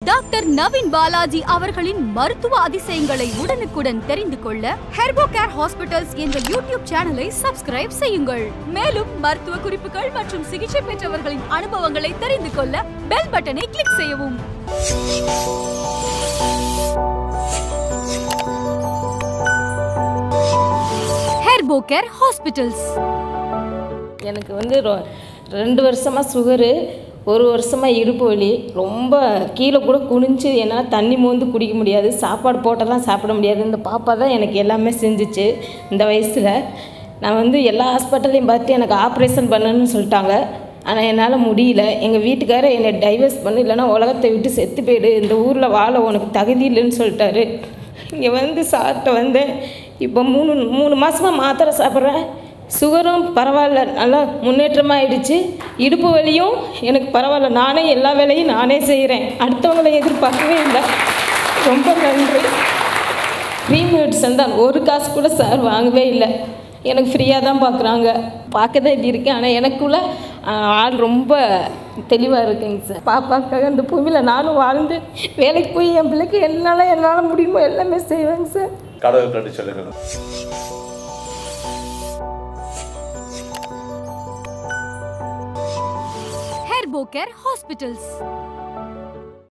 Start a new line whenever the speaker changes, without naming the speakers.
doctor Naveen Balaji அவர்களின் மருத்துவ அதிசயங்களை உடனுக்குடன் தெரிந்து கொள்ள ஹெர்போ கேர் ஹாஸ்பிட்டல்ஸ் என்ற யூடியூப் சேனலை சப்ஸ்கிரைப் செய்யுங்கள் மேலும் மருத்துவ குறிப்புகள் மற்றும் சிகிச்சை பெற்றவர்களின் அனுபவங்களை தெரிந்து கொள்ள பெல் பட்டனை கிளிக் செய்யவும் ஹெர்போ கேர் ஹாஸ்பிட்டல்ஸ்
எனக்கு வந்து ரொ- ரெண்டு வருஷமாக சுகரு ஒரு வருஷமாக இடுப்பு வலி ரொம்ப கீழே கூட குனிஞ்சு என்னால் தண்ணி மோந்து குடிக்க முடியாது சாப்பாடு போட்டெல்லாம் சாப்பிட முடியாது இந்த பாப்பா தான் எனக்கு எல்லாமே செஞ்சுச்சு இந்த வயசில் நான் வந்து எல்லா ஹாஸ்பிட்டல்லையும் பார்த்து எனக்கு ஆப்ரேஷன் பண்ணணும்னு சொல்லிட்டாங்க ஆனால் என்னால் முடியல எங்கள் வீட்டுக்காரர் என்னை டைவர்ஸ் பண்ணு இல்லைன்னா உலகத்தை விட்டு செத்து போயிடு இந்த ஊரில் வாழ உனக்கு தகுதி இல்லைன்னு சொல்லிட்டாரு இங்கே வந்து சாப்பிட்ட வந்தேன் இப்போ மூணு மூணு மாதமாக மாத்திரை சாப்பிட்றேன் சுகரும் பரவாயில்ல நல்லா முன்னேற்றமாயிடுச்சு இடுப்பு வலியும் எனக்கு பரவாயில்ல நானே எல்லா வேலையும் நானே செய்கிறேன் அடுத்தவங்களை எதிர்பார்க்கவே இல்லை ரொம்ப நன்றி ஃப்ரீ மெடிசன் தான் ஒரு காசு கூட சார் வாங்கவே இல்லை எனக்கு ஃப்ரீயாக தான் பார்க்குறாங்க பார்க்க தான் இப்படி இருக்கேன் ஆனால் எனக்குள்ள ஆஹ், ஆள் ரொம்ப தெளிவாக இருக்குங்க சார் பாப்பாக்காக இந்த பூமியில் நானும் வாழ்ந்து வேலைக்கு போய் என் பிள்ளைக்கு என்னால் என்னால் முடியுமோ எல்லாமே செய்வேங்க சார்
கடவுள் நன்றி சொல்லுங்கள்
ஹெர்போ கேர் ஹாஸ்பிட்டல்ஸ்